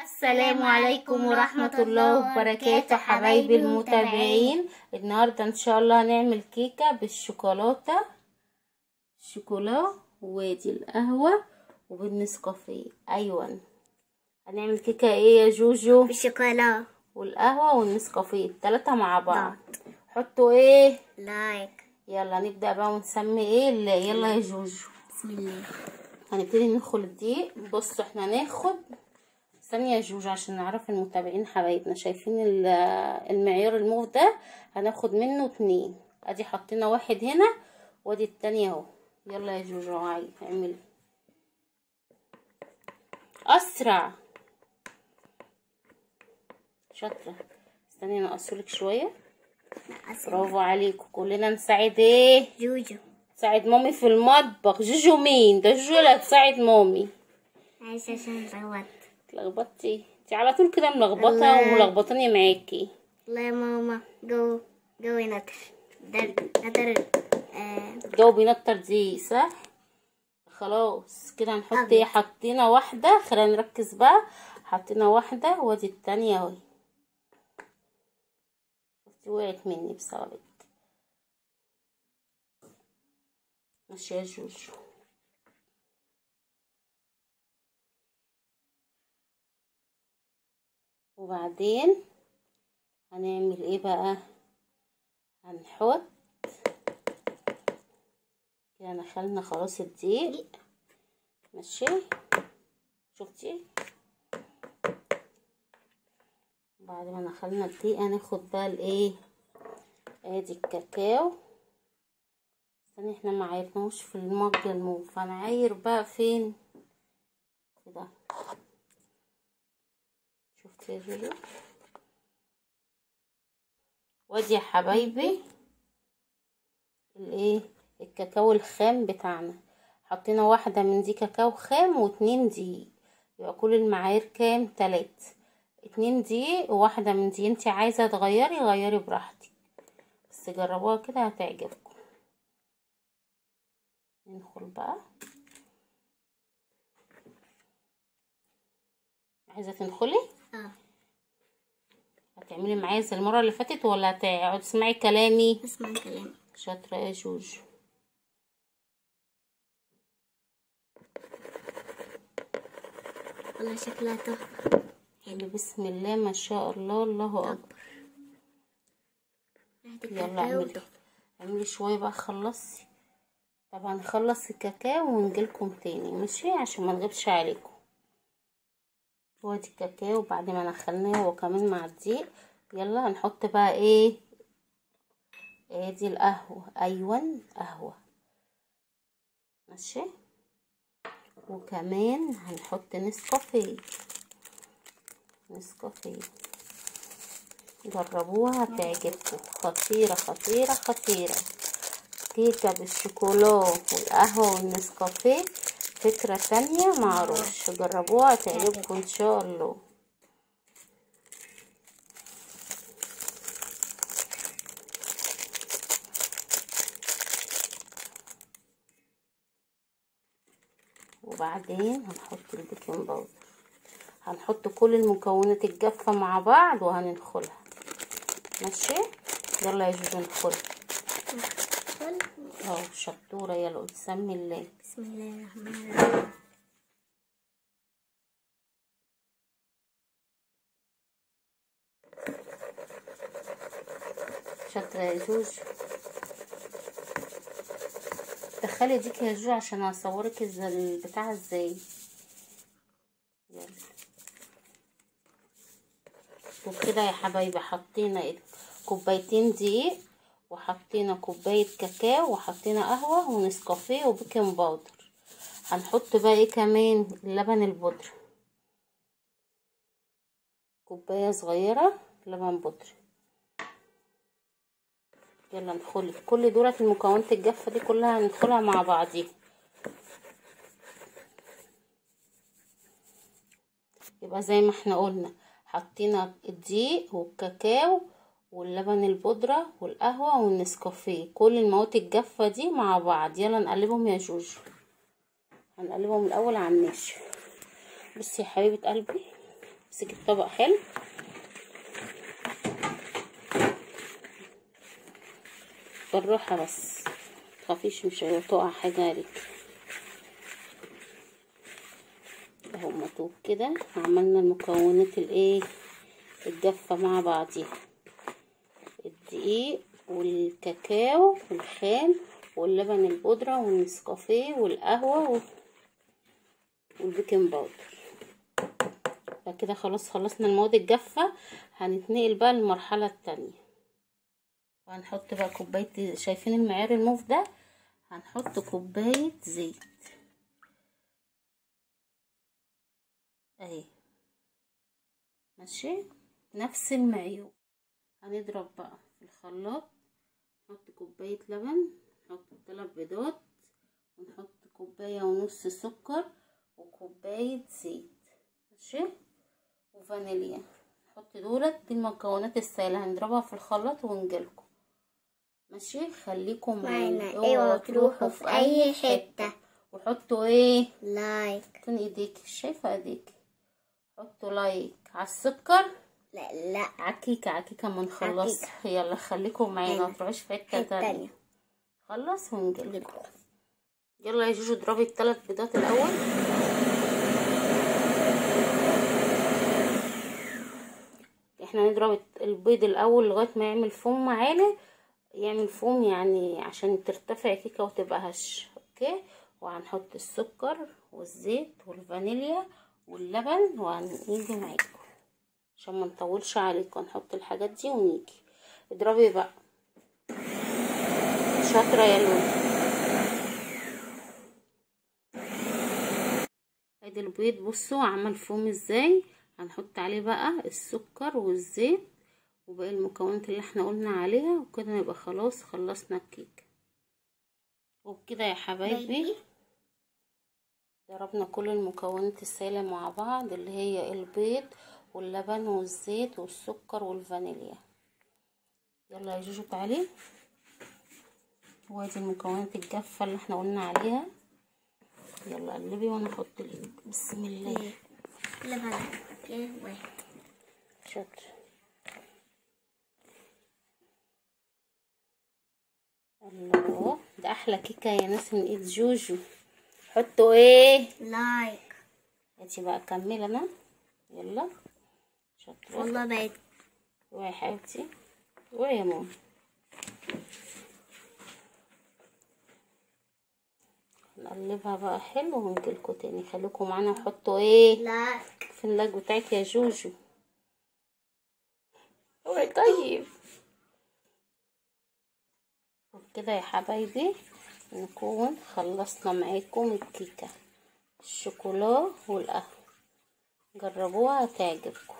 السلام عليكم ورحمة الله وبركاته حبايبي المتابعين النهاردة ان شاء الله هنعمل كيكة بالشوكولاتة الشوكولا ودي القهوة وبالنسكافيه ايوه هنعمل كيكة ايه يا جوجو بالشوكولا والقهوة والنسكافيه التلاتة مع بعض حطوا ايه لايك يلا نبدأ بقى ونسمي ايه اللي يلا يا جوجو بسم الله هنبتدي ندخل الدقيق بصوا احنا هناخد ثانية يا جوجو عشان نعرف المتابعين حبايبنا شايفين ال- المعيار الموف ده هناخد منه اتنين ادي حطينا واحد هنا وادي التانية اهو يلا يا جوجو عاي اعملي اسرع شاطرة استني انا اقصلك شوية برافو عليكم كلنا نساعد ايه جوجو تساعد مامي في المطبخ جوجو مين ده جوجو اللي هتساعد مامي عايزة عشان روت اتلخبطتي انت على طول كده ملخبطه الله. وملخبطاني معاكي الله يا ماما جو جو نتر در نتر آه الجو بينطر دي صح خلاص كده هنحط أبيض. ايه حطينا واحده خلينا نركز بقى حطينا واحده وادي التانية اهي شفتي وقعت مني بسببك ماشي يا جوجو وبعدين هنعمل ايه بقى هنحط كده دخلنا خلاص الدقيق ماشي شفتي بعد ما دخلنا الدقيق هناخد بقى الايه ادي الكاكاو استني احنا ما عايرناهوش في المج الموف هنعاير بقى فين في ده شفتي يا جوجو وادي يا حبايبي الايه الكاكاو الخام بتاعنا حطينا واحدة من دي كاكاو خام واتنين دقيق يبقى كل المعايير كام تلات اتنين دقيق وواحدة من دي انتي عايزة تغيري غيري براحتك بس جربوها كده هتعجبكم ندخل بقى عايزة تدخلي اه هتعملي معايا زي المرة اللي فاتت ولا هتقعدي تسمعي كلامي اسمع الكلام شاطرة يا جوجو والله شكلها تحفة اللي بسم الله ما شاء الله الله اكبر ريحة يلا الكاكاو اعملي تحفة اعملي شويه بقى خلصي طبعا نخلص الكاكاو ونجيلكم تاني ماشي عشان ما نغيبش عليكم وادي الكاكاو بعد ما نخلناه هو كمان مع الدقيق يلا هنحط بقى ايه ادي القهوه ايوه قهوه ماشي وكمان هنحط نسكافيه نسكافيه جربوها هتعجبكم خطيرة خطيرة خطيرة كيكة بالشوكولا والقهوة والنسكافيه فكرة تانية معروفش جربوها هتعجبكم ان شاء الله وبعدين هنحط البيكنج باودر هنحط كل المكونات الجافة مع بعض وهندخلها ماشي يلا يا جوجو ندخل كل اهو شطورة يلا بسمي الله بسم الله الرحمن الرحيم شاطرة يا جوجو دخلي ديك يا جوجو عشان اصورك إز- البتاع ازاي يلا وكده يا حبايبي حطينا كوبايتين دقيق وحطينا كوباية كاكاو وحطينا قهوة ونسكافيه وبيكنج باودر هنحط بقى ايه كمان اللبن البودرة كوباية صغيرة لبن بودرة يلا ندخل كل دولت المكونات الجافة دي كلها هندخلها مع بعضيها يبقى زي ما احنا قلنا حطينا الدقيق والكاكاو واللبن البودرة والقهوة والنسكافيه كل المواد الجافة دي مع بعض يلا نقلبهم يا جوجو هنقلبهم الأول على النشا بصي يا حبيبة قلبي امسكي الطبق حلو بالراحة بس متخافيش مش هتقع حاجة عليك اهو مطوب كده عملنا المكونات الايه الجافة مع بعضيها الدقيق والكاكاو والخام واللبن البودرة والنسكافيه والقهوة و- والبيكنج باودر فكده خلاص خلصنا المواد الجافة هنتنقل بقى للمرحلة التانية وهنحط بقى كوباية شايفين المعيار الموف ده هنحط كوباية زيت اهي ماشي نفس المعيار هنضرب بقى في الخلاط نحط كوباية لبن نحط تلات بيضات ونحط كوباية ونص سكر وكوباية زيت ماشي وفانيليا نحط دولت دي المكونات السائلة هنضربها في الخلاط ونجيلكم ماشي خليكم معانا اوعوا اوعوا تروحوا في اي حتة وحطوا ايه لايك فين ايديك شايفه ايديك حطوا لايك على السكر لا لا عكيكه عكيكه ما نخلص عكيكة. يلا خليكم معانا أيوة. ما تروحوش في حته حتة تانية تانية خلص ونجيلكم يلا يا جوجو اضربي الثلاث بيضات الاول احنا نضرب البيض الاول لغايه ما يعمل فوم معانا يعمل فوم يعني عشان ترتفع كيكه وتبقى هش اوكي وهنحط السكر والزيت والفانيليا واللبن وهنيجي معاكم عشان ما نطولش عليكم هنحط الحاجات دي ونيجي اضربي بقى شاطره يا لولو ادي البيض بصوا عمل فوم ازاي هنحط عليه بقى السكر والزيت وباقي المكونات اللي احنا قلنا عليها وكده نبقى خلاص خلصنا الكيك وبكده يا حبايبي بيبي. ضربنا كل المكونات السائلة مع بعض اللي هي البيض واللبن والزيت والسكر والفانيليا يلا يا جوجو تعالي وادي المكونات الجافة اللي احنا قلنا عليها يلا قلبي وانا احط الايد بسم الله لبن اوكي واحد شاطر الله ده احلى كيكه يا ناس من ايد جوجو حطوا ايه لايك ادي بقى كمل انا يلا شاطره والله بقت ويا حبيبتي ويا ماما نقلبها بقى حلو ونجيلكوا تاني خليكم معانا وحطوا ايه لايك في اللاج بتاعك يا جوجو هو طيب وبكده يا حبايبي نكون خلصنا معاكم الكيكة الشوكولا والقهوة جربوها هتعجبكم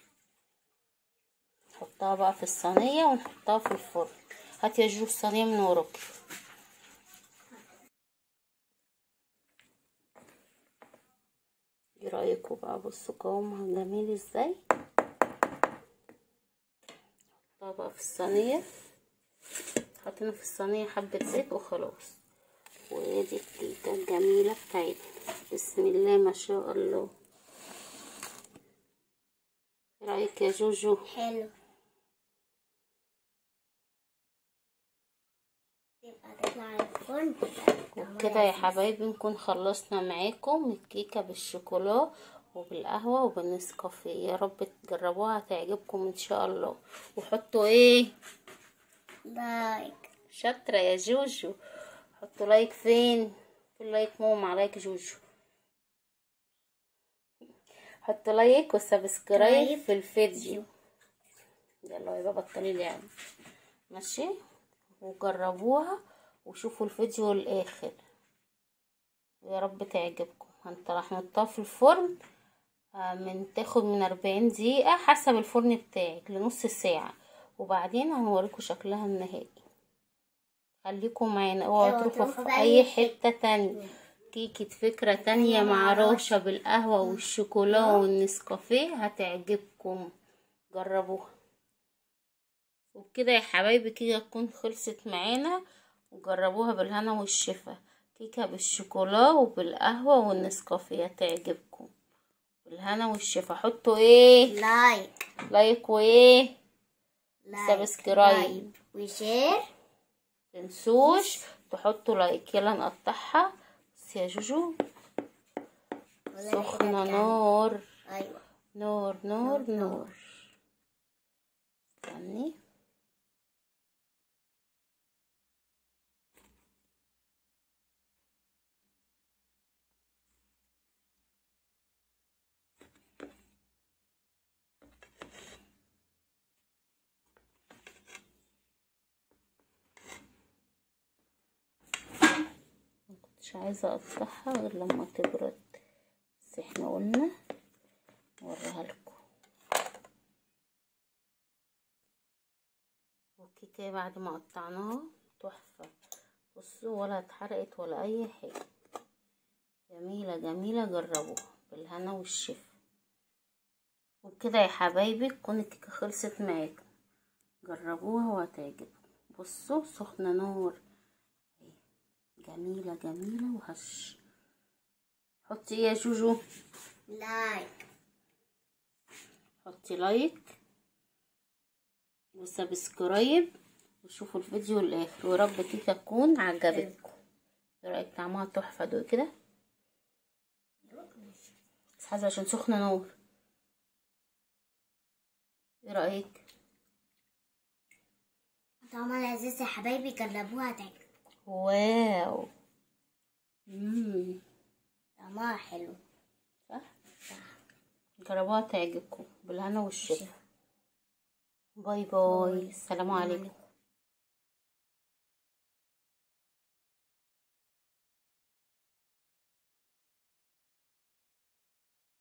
نحطها بقى في الصينية ونحطها في الفرن هات يا جوجو الصينية من وراكي ايه رايكم بقى بصوا قوامها جميل ازاي نحطها بقى في الصينيه حطينا في الصينيه حبه زيت وخلاص وادي الكيكه الجميله بتاعتنا بسم الله ما شاء الله ايه رايك يا جوجو حلو يبقى تطلع الفرن وبكده يا حبايبي نكون خلصنا معاكم الكيكه بالشوكولا وبالقهوه وبالنسكافيه يا رب تجربوها هتعجبكم ان شاء الله وحطوا ايه لايك شاطرة يا جوجو حطوا لايك فين فين لايك ماما على لايك جوجو حطوا لايك وسبسكرايب طيب. في الفيديو يلا يا بابا بطلي لعب ماشي وجربوها وشوفوا الفيديو الاخر يا رب تعجبكم هنطلع هنحطها في الفرن آه، من تاخد من أربعين دقيقة حسب الفرن بتاعك لنص ساعة وبعدين هنوريكم شكلها النهائي خليكم معانا اوعوا اوعوا تروحوا تروحوا في في اي أي حتة تانية كيكة فكرة تانية مع راشة بالقهوة والشوكولا والنسكافيه هتعجبكم جربوها وبكده يا حبايبي كده تكون خلصت معانا وجربوها بالهنا والشفا كيكة بالشوكولا وبالقهوة والنسكافيه هتعجبكم بالهنا والشفا حطوا ايه لايك لايك وايه لايك سبسكرايب. وشير تنسوش تحطوا لايك يلا نقطعها بس يا جوجو ولا سخنة كده نار ايوه نور نور نور استني مكنتش عايزة اقطعها غير لما تبرد بس احنا قلنا نوريها لكم والكيكة بعد ما قطعناها تحفة بصوا ولا اتحرقت ولا اي حاجة جميلة جميلة جربوها بالهنا والشفا وبكده يا حبايبي تكون الكيكة خلصت معاكم جربوها وهتعجبكم بصوا سخنة نار أهي. جميلة جميلة وهش حطي ايه يا جوجو لايك حطي لايك وسبسكرايب وشوفوا الفيديو للاخر ورب كيكه تكون عجبتكم ايه رايك طعمها تحفه دول كده بس حاسه عشان سخنه نار ايه رايك طعمها لذيذ يا حبايبي جربوها تعجب واو امم طعمها حلو صح جربوها تعجبكم بالهنا والشفا باي باي السلام عليكم